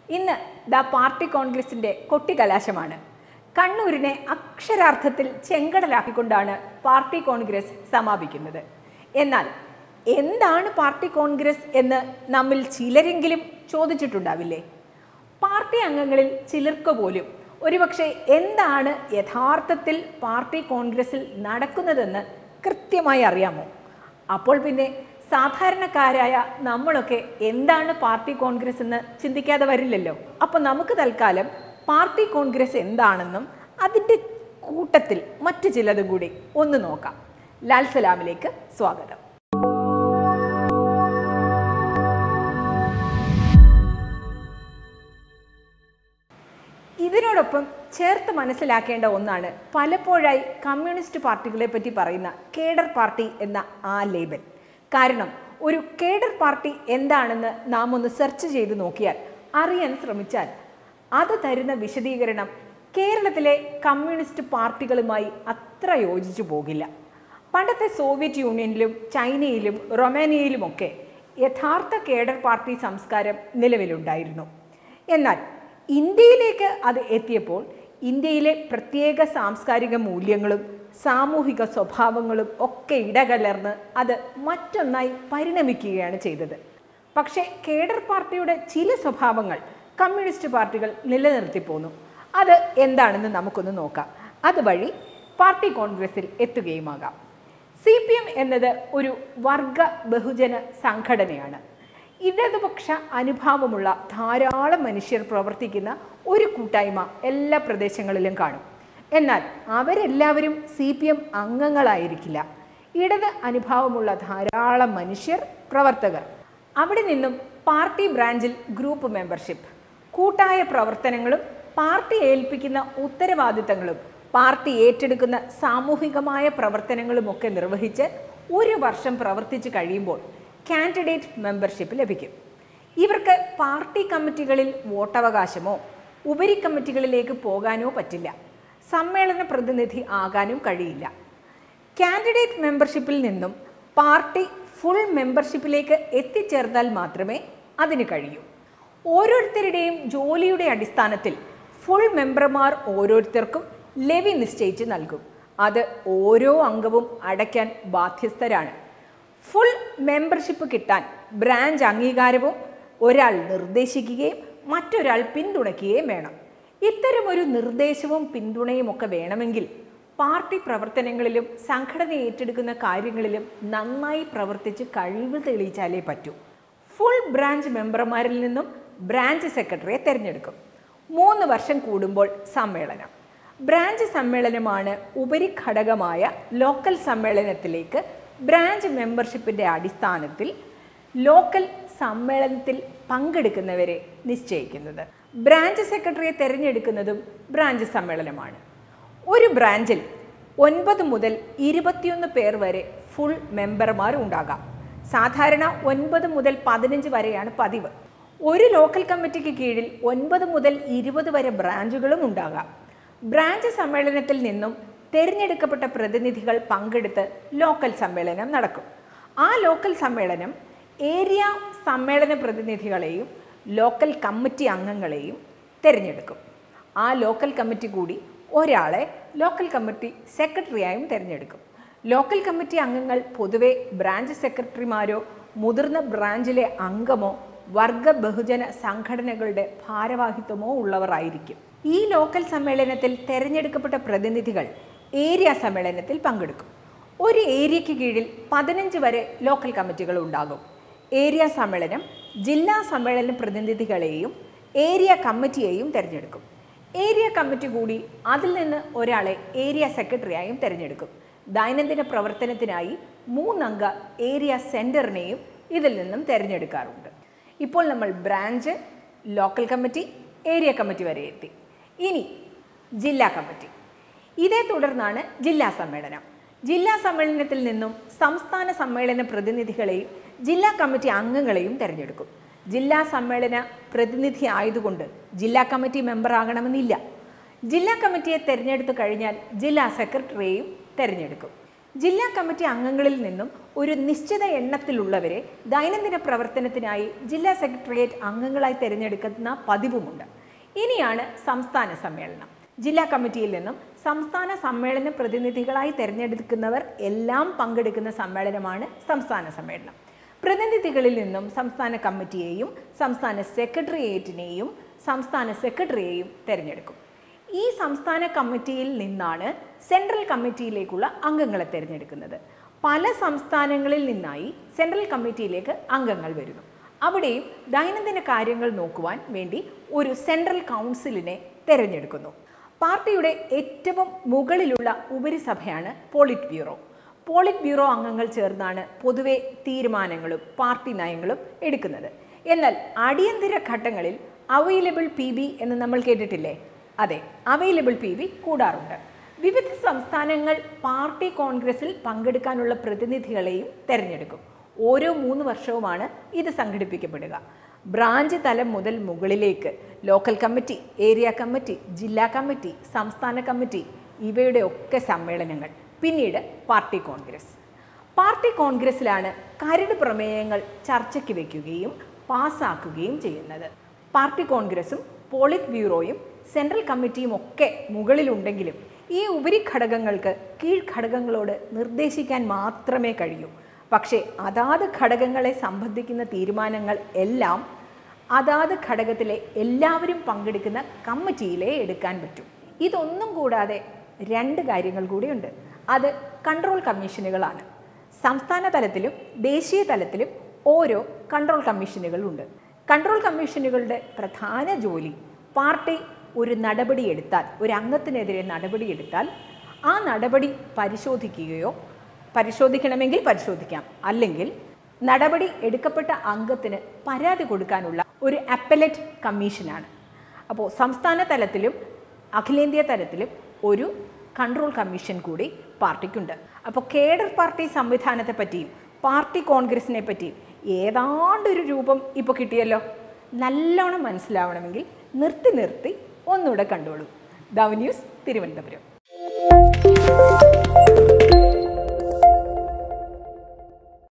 ഇന്ന് the party കോൺഗ്രസിന്റെ കൊട്ടിക്കലാശമാണ് കണ്ണൂരിനെ അക്ഷരാർത്ഥത്തിൽ ചെങ്കടലാക്കിക്കൊണ്ടാണ് പാർട്ടി കോൺഗ്രസ് സമാപിക്കുന്നത് എന്നാൽ എന്താണ് പാർട്ടി കോൺഗ്രസ് എന്ന് നമ്മിൽ ചിലരെങ്കിലും ചോദിച്ചിട്ടുണ്ടാവില്ലേ പാർട്ടി അംഗങ്ങളിൽ ചിലർക്ക് പോലും ഒരുപക്ഷെ എന്താണ് യഥാർത്ഥത്തിൽ പാർട്ടി കോൺഗ്രസിൽ നടക്കുന്നതെന്ന് കൃത്യമായി അറിയാമോ അപ്പോൾ പിന്നെ സാധാരണക്കാരായ നമ്മളൊക്കെ എന്താണ് പാർട്ടി കോൺഗ്രസ് എന്ന് ചിന്തിക്കാതെ വരില്ലല്ലോ അപ്പോൾ നമുക്ക് തൽക്കാലം പാർട്ടി കോൺഗ്രസ് എന്താണെന്നും അതിൻ്റെ കൂട്ടത്തിൽ മറ്റു ചിലതും കൂടി ഒന്ന് നോക്കാം ലാൽ സലാമിലേക്ക് സ്വാഗതം ഇതിനോടൊപ്പം ചേർത്ത് മനസ്സിലാക്കേണ്ട ഒന്നാണ് പലപ്പോഴായി കമ്മ്യൂണിസ്റ്റ് പാർട്ടികളെ പറ്റി പറയുന്ന കേഡർ പാർട്ടി എന്ന ആ ലേബൽ കാരണം ഒരു കേഡർ പാർട്ടി എന്താണെന്ന് നാം ഒന്ന് സെർച്ച് ചെയ്ത് നോക്കിയാൽ അറിയാൻ ശ്രമിച്ചാൽ അത് തരുന്ന വിശദീകരണം കേരളത്തിലെ കമ്മ്യൂണിസ്റ്റ് പാർട്ടികളുമായി അത്ര യോജിച്ചു പോകില്ല പണ്ടത്തെ സോവിയറ്റ് യൂണിയനിലും ചൈനയിലും റൊമാനിയയിലുമൊക്കെ യഥാർത്ഥ കേഡർ പാർട്ടി സംസ്കാരം നിലവിലുണ്ടായിരുന്നു എന്നാൽ ഇന്ത്യയിലേക്ക് അത് എത്തിയപ്പോൾ ഇന്ത്യയിലെ പ്രത്യേക സാംസ്കാരിക മൂല്യങ്ങളും സാമൂഹിക സ്വഭാവങ്ങളും ഒക്കെ ഇടകലർന്ന് അത് മറ്റൊന്നായി പരിണമിക്കുകയാണ് ചെയ്തത് പക്ഷേ കേഡർ പാർട്ടിയുടെ ചില സ്വഭാവങ്ങൾ കമ്മ്യൂണിസ്റ്റ് പാർട്ടികൾ നിലനിർത്തി പോന്നു അത് എന്താണെന്ന് നമുക്കൊന്ന് നോക്കാം അതുവഴി പാർട്ടി കോൺഗ്രസിൽ എത്തുകയുമാകാം സി പി എം എന്നത് ഒരു വർഗ ബഹുജന സംഘടനയാണ് ഇടതുപക്ഷ അനുഭാവമുള്ള ധാരാളം മനുഷ്യർ പ്രവർത്തിക്കുന്ന ഒരു കൂട്ടായ്മ എല്ലാ പ്രദേശങ്ങളിലും കാണും എന്നാൽ അവരെല്ലാവരും സി പി എം അംഗങ്ങളായിരിക്കില്ല ഇടത് അനുഭാവമുള്ള ധാരാളം മനുഷ്യർ പ്രവർത്തകർ അവിടെ നിന്നും പാർട്ടി ബ്രാഞ്ചിൽ ഗ്രൂപ്പ് മെമ്പർഷിപ്പ് കൂട്ടായ പ്രവർത്തനങ്ങളും പാർട്ടി ഏൽപ്പിക്കുന്ന ഉത്തരവാദിത്തങ്ങളും പാർട്ടി ഏറ്റെടുക്കുന്ന സാമൂഹികമായ പ്രവർത്തനങ്ങളുമൊക്കെ നിർവഹിച്ച് ഒരു വർഷം പ്രവർത്തിച്ചു കഴിയുമ്പോൾ കാൻഡിഡേറ്റ് മെമ്പർഷിപ്പ് ലഭിക്കും ഇവർക്ക് പാർട്ടി കമ്മിറ്റികളിൽ വോട്ടവകാശമോ ഉപരി കമ്മിറ്റികളിലേക്ക് പോകാനോ പറ്റില്ല സമ്മേളന പ്രതിനിധി ആകാനും കഴിയില്ല കാൻഡിഡേറ്റ് മെമ്പർഷിപ്പിൽ നിന്നും പാർട്ടി ഫുൾ മെമ്പർഷിപ്പിലേക്ക് എത്തിച്ചേർന്നാൽ മാത്രമേ അതിന് കഴിയൂ ഓരോരുത്തരുടെയും ജോലിയുടെ അടിസ്ഥാനത്തിൽ ഫുൾ മെമ്പർമാർ ഓരോരുത്തർക്കും ലെവി നിശ്ചയിച്ച് നൽകും അത് ഓരോ അംഗവും അടയ്ക്കാൻ ബാധ്യസ്ഥരാണ് ഫുൾ മെമ്പർഷിപ്പ് കിട്ടാൻ ബ്രാഞ്ച് അംഗീകാരവും ഒരാൾ നിർദ്ദേശിക്കുകയും മറ്റൊരാൾ പിന്തുണയ്ക്കുകയും വേണം ഇത്തരമൊരു നിർദ്ദേശവും പിന്തുണയും ഒക്കെ വേണമെങ്കിൽ പാർട്ടി പ്രവർത്തനങ്ങളിലും സംഘടന ഏറ്റെടുക്കുന്ന കാര്യങ്ങളിലും നന്നായി പ്രവർത്തിച്ച് കഴിവ് തെളിയിച്ചാലേ പറ്റൂ ഫുൾ ബ്രാഞ്ച് മെമ്പർമാരിൽ നിന്നും ബ്രാഞ്ച് സെക്രട്ടറിയെ തിരഞ്ഞെടുക്കും മൂന്ന് വർഷം കൂടുമ്പോൾ സമ്മേളനം ബ്രാഞ്ച് സമ്മേളനമാണ് ഉപരിഘടകമായ ലോക്കൽ സമ്മേളനത്തിലേക്ക് ബ്രാഞ്ച് മെമ്പർഷിപ്പിൻ്റെ അടിസ്ഥാനത്തിൽ ലോക്കൽ സമ്മേളനത്തിൽ പങ്കെടുക്കുന്നവരെ നിശ്ചയിക്കുന്നത് ബ്രാഞ്ച് സെക്രട്ടറിയെ തിരഞ്ഞെടുക്കുന്നതും ബ്രാഞ്ച് സമ്മേളനമാണ് ഒരു ബ്രാഞ്ചിൽ ഒൻപത് മുതൽ ഇരുപത്തിയൊന്ന് പേർ വരെ ഫുൾ മെമ്പർമാർ ഉണ്ടാകാം സാധാരണ ഒൻപത് മുതൽ പതിനഞ്ച് വരെയാണ് പതിവ് ഒരു ലോക്കൽ കമ്മിറ്റിക്ക് കീഴിൽ ഒൻപത് മുതൽ ഇരുപത് വരെ ബ്രാഞ്ചുകളും ഉണ്ടാകാം ബ്രാഞ്ച് സമ്മേളനത്തിൽ നിന്നും തിരഞ്ഞെടുക്കപ്പെട്ട പ്രതിനിധികൾ പങ്കെടുത്ത് ലോക്കൽ സമ്മേളനം നടക്കും ആ ലോക്കൽ സമ്മേളനം ഏരിയ സമ്മേളന പ്രതിനിധികളെയും ലോക്കൽ കമ്മിറ്റി അംഗങ്ങളെയും തിരഞ്ഞെടുക്കും ആ ലോക്കൽ കമ്മിറ്റി കൂടി ഒരാളെ ലോക്കൽ കമ്മിറ്റി സെക്രട്ടറിയായും തിരഞ്ഞെടുക്കും ലോക്കൽ കമ്മിറ്റി അംഗങ്ങൾ പൊതുവെ ബ്രാഞ്ച് സെക്രട്ടറിമാരോ മുതിർന്ന ബ്രാഞ്ചിലെ അംഗമോ വർഗ ബഹുജന സംഘടനകളുടെ ഭാരവാഹിത്വമോ ഉള്ളവരായിരിക്കും ഈ ലോക്കൽ സമ്മേളനത്തിൽ തിരഞ്ഞെടുക്കപ്പെട്ട പ്രതിനിധികൾ ഏരിയ സമ്മേളനത്തിൽ പങ്കെടുക്കും ഒരു ഏരിയയ്ക്ക് കീഴിൽ പതിനഞ്ച് വരെ ലോക്കൽ കമ്മിറ്റികൾ ഉണ്ടാകും ഏരിയ സമ്മേളനം ജില്ലാ സമ്മേളന പ്രതിനിധികളെയും ഏരിയ കമ്മിറ്റിയെയും തിരഞ്ഞെടുക്കും ഏരിയ കമ്മിറ്റി കൂടി അതിൽ നിന്ന് ഒരാളെ ഏരിയ സെക്രട്ടറിയായും തിരഞ്ഞെടുക്കും ദൈനംദിന പ്രവർത്തനത്തിനായി മൂന്നംഗ ഏരിയ സെൻറ്ററിനെയും ഇതിൽ നിന്നും തിരഞ്ഞെടുക്കാറുണ്ട് ഇപ്പോൾ നമ്മൾ branch local committee area committee വരെ എത്തി ഇനി ജില്ലാ കമ്മിറ്റി ഇതേ തുടർന്നാണ് ജില്ലാ സമ്മേളനം ജില്ലാ സമ്മേളനത്തിൽ നിന്നും സംസ്ഥാന സമ്മേളന പ്രതിനിധികളെയും ജില്ലാ കമ്മിറ്റി അംഗങ്ങളെയും തിരഞ്ഞെടുക്കും ജില്ലാ സമ്മേളന പ്രതിനിധി ആയതുകൊണ്ട് ജില്ലാ കമ്മിറ്റി മെമ്പർ ആകണമെന്നില്ല ജില്ലാ കമ്മിറ്റിയെ തിരഞ്ഞെടുത്തു കഴിഞ്ഞാൽ ജില്ലാ സെക്രട്ടറിയെയും തിരഞ്ഞെടുക്കും ജില്ലാ കമ്മിറ്റി അംഗങ്ങളിൽ നിന്നും ഒരു നിശ്ചിത എണ്ണത്തിലുള്ളവരെ ദൈനംദിന പ്രവർത്തനത്തിനായി ജില്ലാ സെക്രട്ടേറിയറ്റ് അംഗങ്ങളായി തിരഞ്ഞെടുക്കുന്ന പതിവുമുണ്ട് ഇനിയാണ് സംസ്ഥാന സമ്മേളനം ജില്ലാ കമ്മിറ്റിയിൽ നിന്നും സംസ്ഥാന സമ്മേളന പ്രതിനിധികളായി തിരഞ്ഞെടുക്കുന്നവർ എല്ലാം പങ്കെടുക്കുന്ന സമ്മേളനമാണ് സംസ്ഥാന സമ്മേളനം പ്രതിനിധികളിൽ നിന്നും സംസ്ഥാന കമ്മിറ്റിയെയും സംസ്ഥാന സെക്രട്ടേറിയറ്റിനെയും സംസ്ഥാന സെക്രട്ടറിയെയും തിരഞ്ഞെടുക്കും ഈ സംസ്ഥാന കമ്മിറ്റിയിൽ നിന്നാണ് സെൻട്രൽ കമ്മിറ്റിയിലേക്കുള്ള അംഗങ്ങളെ തിരഞ്ഞെടുക്കുന്നത് പല സംസ്ഥാനങ്ങളിൽ നിന്നായി സെൻട്രൽ കമ്മിറ്റിയിലേക്ക് അംഗങ്ങൾ വരുന്നു അവിടെയും ദൈനംദിന കാര്യങ്ങൾ നോക്കുവാൻ വേണ്ടി ഒരു സെൻട്രൽ കൗൺസിലിനെ തിരഞ്ഞെടുക്കുന്നു പാർട്ടിയുടെ ഏറ്റവും മുകളിലുള്ള ഉപരിസഭയാണ് പോളിറ്റ് ബ്യൂറോ പോളിറ്റ് ബ്യൂറോ അംഗങ്ങൾ ചേർന്നാണ് പൊതുവെ തീരുമാനങ്ങളും പാർട്ടി നയങ്ങളും എടുക്കുന്നത് എന്നാൽ അടിയന്തര ഘട്ടങ്ങളിൽ അവൈലബിൾ പി ബി എന്ന് നമ്മൾ കേട്ടിട്ടില്ലേ അതെ അവൈലബിൾ പി ബി കൂടാറുണ്ട് വിവിധ സംസ്ഥാനങ്ങൾ പാർട്ടി കോൺഗ്രസിൽ പങ്കെടുക്കാനുള്ള പ്രതിനിധികളെയും തെരഞ്ഞെടുക്കും ഓരോ മൂന്ന് വർഷവുമാണ് ഇത് സംഘടിപ്പിക്കപ്പെടുക ബ്രാഞ്ച് തലം മുതൽ മുകളിലേക്ക് ലോക്കൽ കമ്മിറ്റി ഏരിയ കമ്മിറ്റി ജില്ലാ കമ്മിറ്റി സംസ്ഥാന കമ്മിറ്റി ഇവയുടെ ഒക്കെ സമ്മേളനങ്ങൾ പിന്നീട് പാർട്ടി കോൺഗ്രസ് പാർട്ടി കോൺഗ്രസിലാണ് കരട് പ്രമേയങ്ങൾ ചർച്ചയ്ക്ക് വയ്ക്കുകയും പാസ്സാക്കുകയും ചെയ്യുന്നത് പാർട്ടി കോൺഗ്രസും പോളിറ്റ് ബ്യൂറോയും സെൻട്രൽ കമ്മിറ്റിയും ഒക്കെ മുകളിലുണ്ടെങ്കിലും ഈ ഉപരിഘടകങ്ങൾക്ക് കീഴ്ഘടകങ്ങളോട് നിർദ്ദേശിക്കാൻ മാത്രമേ കഴിയൂ പക്ഷേ അതാത് ഘടകങ്ങളെ സംബന്ധിക്കുന്ന തീരുമാനങ്ങൾ എല്ലാം അതാത് ഘടകത്തിലെ എല്ലാവരും പങ്കെടുക്കുന്ന കമ്മിറ്റിയിലേ എടുക്കാൻ പറ്റും ഇതൊന്നും കൂടാതെ രണ്ട് കാര്യങ്ങൾ കൂടിയുണ്ട് അത് കൺട്രോൾ കമ്മീഷനുകളാണ് സംസ്ഥാന തലത്തിലും ദേശീയ തലത്തിലും ഓരോ കൺട്രോൾ കമ്മീഷനുകളുണ്ട് കൺട്രോൾ കമ്മീഷനുകളുടെ പ്രധാന ജോലി പാർട്ടി ഒരു നടപടി എടുത്താൽ ഒരു അംഗത്തിനെതിരെ നടപടി എടുത്താൽ ആ നടപടി പരിശോധിക്കുകയോ പരിശോധിക്കണമെങ്കിൽ പരിശോധിക്കാം അല്ലെങ്കിൽ നടപടി എടുക്കപ്പെട്ട അംഗത്തിന് പരാതി കൊടുക്കാനുള്ള ഒരു അപ്പലറ്റ് കമ്മീഷനാണ് അപ്പോൾ സംസ്ഥാന തലത്തിലും അഖിലേന്ത്യാ തലത്തിലും ഒരു കൺട്രോൾ കമ്മീഷൻ കൂടി പാർട്ടിക്കുണ്ട് അപ്പോൾ കേഡർ പാർട്ടി സംവിധാനത്തെ പറ്റിയും പാർട്ടി കോൺഗ്രസിനെ പറ്റിയും ഏതാണ്ടൊരു രൂപം ഇപ്പോൾ കിട്ടിയല്ലോ നല്ലോണം മനസ്സിലാവണമെങ്കിൽ നിർത്തി നിർത്തി ഒന്നുകൂടെ കണ്ടോളൂ ദവ് ന്യൂസ് തിരുവനന്തപുരം